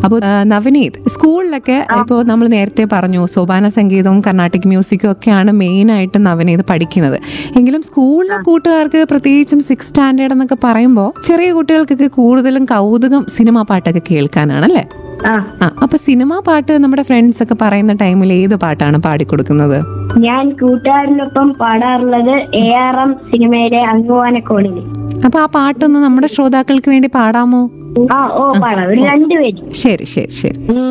അപ്പോൾ നവനീത് സ്കൂളിലൊക്കെ ഇപ്പോൾ നമ്മൾ നേരത്തെ പറഞ്ഞു സോപാന സംഗീതവും കർണാട്ടിക് മ്യൂസിക്കും ഒക്കെയാണ് മെയിൻ ആയിട്ട് നവനീത് പഠിക്കുന്നത് എങ്കിലും സ്കൂളിലെ കൂട്ടുകാർക്ക് പ്രത്യേകിച്ചും സിക്സ് സ്റ്റാൻഡേർഡ് എന്നൊക്കെ പറയുമ്പോൾ ചെറിയ കുട്ടികൾക്കൊക്കെ കൂടുതലും കൗതുകം സിനിമാ പാട്ടൊക്കെ കേൾക്കാനാണല്ലേ ആ ആ അപ്പൊ സിനിമാ പാട്ട് നമ്മുടെ ഫ്രണ്ട്സ് ഒക്കെ പറയുന്ന ടൈമിൽ ഏത് പാട്ടാണ് പാടിക്കൊടുക്കുന്നത് ഞാൻ കൂട്ടുകാരനൊപ്പം പാടാറുള്ളത് എ ആർ എം സിനിമയിലെ അങ്ങുവാനക്കോണില് അപ്പൊ ആ പാട്ടൊന്ന് നമ്മുടെ ശ്രോതാക്കൾക്ക് വേണ്ടി പാടാമോ ആ ഓ പാടാം ഒരു രണ്ടുപേരും ശരി ശരി ശരി